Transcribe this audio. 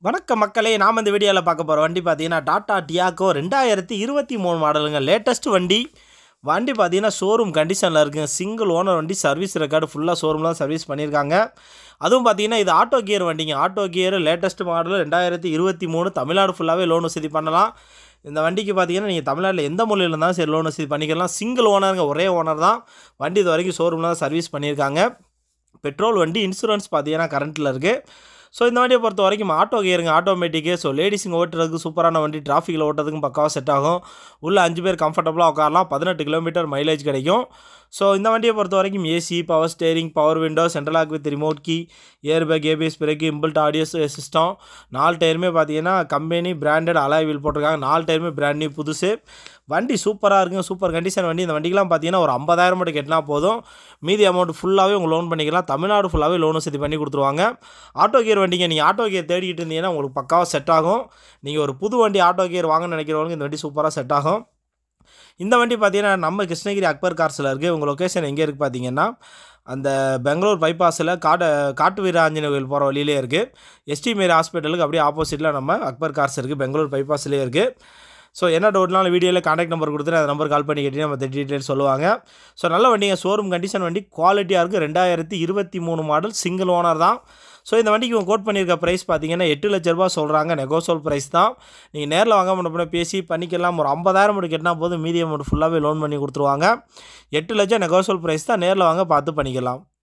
வணக்கம் மக்களே நாம் இந்த வீடியோவில் பார்க்க போகிற வண்டி பார்த்தீங்கன்னா டாடா டியாக்கோ ரெண்டாயிரத்தி இருபத்தி மூணு மாடலுங்க லேட்டஸ்ட் வண்டி வண்டி பார்த்தீங்கன்னா ஷோரூம் கண்டிஷனில் இருக்குங்க சிங்கிள் ஓனர் வண்டி சர்வீஸ் ரெக்கார்டு ஃபுல்லாக ஷோரூம் தான் சர்வீஸ் பண்ணியிருக்காங்க அதுவும் பார்த்தீங்கன்னா இது ஆட்டோ கியர் வண்டிங்க ஆட்டோ கியர் லேட்டஸ்ட் மாடல் ரெண்டாயிரத்தி இருபத்தி மூணு தமிழ்நாடு ஃபுல்லாகவே லோன் வசதி பண்ணலாம் இந்த வண்டிக்கு பார்த்தீங்கன்னா நீங்கள் தமிழ்நாட்டில் எந்த மொழியில் இருந்தாலும் சரி லோன் வசதி பண்ணிக்கலாம் சிங்கிள் ஓனருங்க ஒரே ஓனர் தான் வண்டி இது வரைக்கும் ஷோரூமில் தான் சர்வீஸ் பண்ணியிருக்காங்க பெட்ரோல் வண்டி இன்சூரன்ஸ் பார்த்தீங்கன்னா கரண்ட்டில் இருக்குது ஸோ இந்த வண்டியை பொறுத்த வரைக்கும் ஆட்டோ கியருங்க ஆட்டோமேட்டிக்கு ஸோ லேடிஸுங்க ஓட்டுறதுக்கு சூப்பரான வண்டி டிராஃபிக்கில் ஓட்டுறதுக்கும் பக்காவாக செட் ஆகும் உள்ளே அஞ்சு பேர் கம்ஃபர்டபுளாக உட்காரலாம் பதினெட்டு கிலோமீட்டர் மைலேஜ் கிடைக்கும் ஸோ இந்த வண்டியை பொறுத்த வரைக்கும் AC power steering power window central lock with remote key air bag ABS brake inbuilt audio system நாலு டயருமே பார்த்தீங்கன்னா கம்பெனி பிராண்டட் அலாய் வீல் போட்டிருக்காங்க நாலு டயருமே பிராண்ட் நியூ புதுசு வண்டி சூப்பராக இருக்குங்க சூப்பர் கண்டிஷன் வண்டி இந்த வண்டிக்கெலாம் பார்த்தீங்கன்னா ஒரு ஐம்பதாயிரம் மட்டும் கட்டினா போதும் மீதி அமௌண்ட் ஃபுல்லாகவே உங்கள் லோன் பண்ணிக்கலாம் தமிழ்நாடு ஃபுல்லாகவே லோன் வசதி பண்ணி கொடுத்துருவாங்க ஆட்டோ கியர் வண்டிங்க நீங்கள் ஆட்டோ கியர் தேடிக்கிட்டு இருந்தீங்கன்னா உங்களுக்கு பக்காவாக செட் ஆகும் நீங்கள் ஒரு புது வண்டி ஆட்டோ கியர் வாங்கன்னு நினைக்கிறவங்களுக்கு இந்த வண்டி சூப்பராக செட் ஆகும் இந்த வண்டி பார்த்தீங்கன்னா நம்ம கிருஷ்ணகிரி அக்பர் கார்ஸில் இருக்குது உங்கள் லொக்கேஷன் எங்கே இருக்குது பார்த்தீங்கன்னா அந்த பெங்களூர் பைபாஸில் காட்டு காட்டு வீர ஆஞ்சநேய கோயில் போகிற வழியிலே இருக்குது எஸ்டி மேரி ஹாஸ்பிட்டலுக்கு அப்படியே ஆப்போசிட்டில் நம்ம அக்பர் கார்ஸ் இருக்குது பெங்களூர் பைபாஸ்லேயே இருக்குது ஸோ என்ன டவுட்னாலும் வீடியோவில் காண்டாக்ட் நம்பர் கொடுத்துட்டு அந்த நம்பர் கால் பண்ணி கேட்டீங்கன்னா நம்ம டீட்டெயில் சொல்லுவாங்க ஸோ நல்ல வண்டிங்க ஷோரூம் கண்டிஷன் வண்டி குவாலிட்டியாக இருக்குது ரெண்டாயிரத்தி இருபத்தி மூணு மாடல் சிங்கிள் ஓனர் தான் ஸோ இந்த வண்டிக்கு இவங்க கோட் பண்ணியிருக்க ப்ரைஸ் பார்த்தீங்கன்னா எட்டு லட்ச ரூபா சொல்கிறாங்க நெகோசோல் ப்ரைஸ் தான் நீங்கள் நேரில் வாங்க முடியும் பேசி பண்ணிக்கலாம் ஒரு ஐம்பதாயிரம் மட்டும் கட்டினா போதும் மீதி அமௌண்ட் ஃபுல்லாகவே லோன் பண்ணி கொடுத்துருவாங்க எட்டு லட்சம் நெகோசோல் ப்ரைஸ் தான் நேரில் வாங்க பார்த்து பண்ணிக்கலாம்